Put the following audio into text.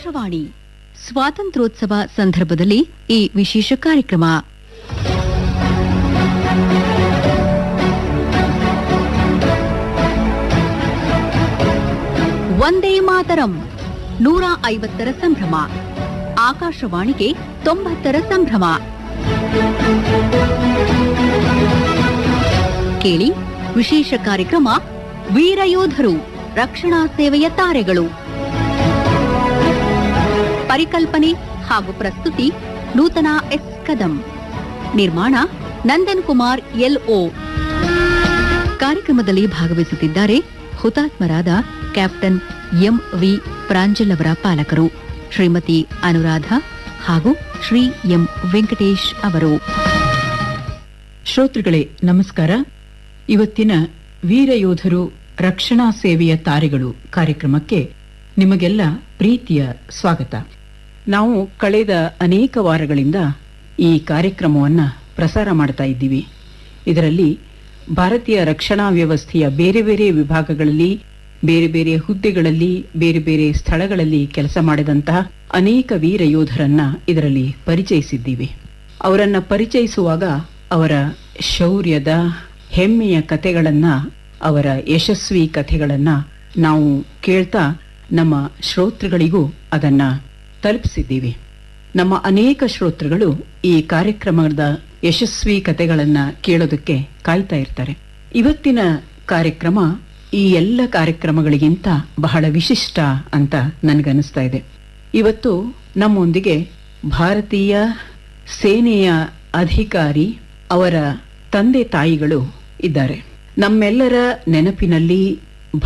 ಆಕಾಶವಾಣಿ ಸ್ವಾತಂತ್ರ್ಯೋತ್ಸವ ಸಂದರ್ಭದಲ್ಲಿ ಈ ವಿಶೇಷ ಕಾರ್ಯಕ್ರಮ ವಂದೇ ಮಾತರಂ ನೂರ ಐವತ್ತರ ಸಂಭ್ರಮ ಆಕಾಶವಾಣಿಗೆ ತೊಂಬತ್ತರ ಸಂಭ್ರಮ ಕೇಳಿ ವಿಶೇಷ ಕಾರ್ಯಕ್ರಮ ವೀರಯೋಧರು ರಕ್ಷಣಾ ಸೇವೆಯ ತಾರೆಗಳು ಪರಿಕಲ್ಪನೆ ಹಾಗೂ ಪ್ರಸ್ತುತಿ ನೂತನ ಎಸ್ ಕದಂ ನಿರ್ಮಾಣ ನಂದನ್ ಕುಮಾರ್ ಎಲ್ಒ ಕಾರ್ಯಕ್ರಮದಲ್ಲಿ ಭಾಗವಹಿಸುತ್ತಿದ್ದಾರೆ ಹುತಾತ್ಮರಾದ ಕ್ಯಾಪ್ಟನ್ ಎಂ ವಿ ಪ್ರಾಂಜಲ್ ಅವರ ಪಾಲಕರು ಶ್ರೀಮತಿ ಅನುರಾಧ ಹಾಗೂ ಶ್ರೀ ಎಂ ವೆಂಕಟೇಶ್ ಅವರು ಶ್ರೋತೃಗಳೇ ನಮಸ್ಕಾರ ಇವತ್ತಿನ ವೀರಯೋಧರು ರಕ್ಷಣಾ ಸೇವೆಯ ತಾರೆಗಳು ಕಾರ್ಯಕ್ರಮಕ್ಕೆ ನಿಮಗೆಲ್ಲ ಪ್ರೀತಿಯ ಸ್ವಾಗತ ನಾವು ಕಳೆದ ಅನೇಕ ವಾರಗಳಿಂದ ಈ ಕಾರ್ಯಕ್ರಮವನ್ನ ಪ್ರಸಾರ ಮಾಡ್ತಾ ಇದ್ದೀವಿ ಇದರಲ್ಲಿ ಭಾರತೀಯ ರಕ್ಷಣಾ ವ್ಯವಸ್ಥೆಯ ಬೇರೆ ಬೇರೆ ವಿಭಾಗಗಳಲ್ಲಿ ಬೇರೆ ಬೇರೆ ಹುದ್ದೆಗಳಲ್ಲಿ ಬೇರೆ ಬೇರೆ ಸ್ಥಳಗಳಲ್ಲಿ ಕೆಲಸ ಮಾಡಿದಂತಹ ಅನೇಕ ವೀರ ಯೋಧರನ್ನ ಇದರಲ್ಲಿ ಪರಿಚಯಿಸಿದ್ದೀವಿ ಅವರನ್ನ ಪರಿಚಯಿಸುವಾಗ ಅವರ ಶೌರ್ಯದ ಹೆಮ್ಮೆಯ ಕಥೆಗಳನ್ನ ಅವರ ಯಶಸ್ವಿ ಕಥೆಗಳನ್ನ ನಾವು ಕೇಳ್ತಾ ನಮ್ಮ ಶ್ರೋತೃಗಳಿಗೂ ಅದನ್ನ ತಲುಪಿಸಿದ್ದೀವಿ ನಮ್ಮ ಅನೇಕ ಶ್ರೋತೃಗಳು ಈ ಕಾರ್ಯಕ್ರಮದ ಯಶಸ್ವಿ ಕಥೆಗಳನ್ನ ಕೇಳೋದಕ್ಕೆ ಕಾಯ್ತಾ ಇರ್ತಾರೆ ಇವತ್ತಿನ ಕಾರ್ಯಕ್ರಮ ಈ ಎಲ್ಲ ಕಾರ್ಯಕ್ರಮಗಳಿಗಿಂತ ಬಹಳ ವಿಶಿಷ್ಟ ಅಂತ ನನಗನ್ನಿಸ್ತಾ ಇದೆ ಇವತ್ತು ನಮ್ಮೊಂದಿಗೆ ಭಾರತೀಯ ಸೇನೆಯ ಅಧಿಕಾರಿ ಅವರ ತಂದೆ ತಾಯಿಗಳು ಇದ್ದಾರೆ ನಮ್ಮೆಲ್ಲರ ನೆನಪಿನಲ್ಲಿ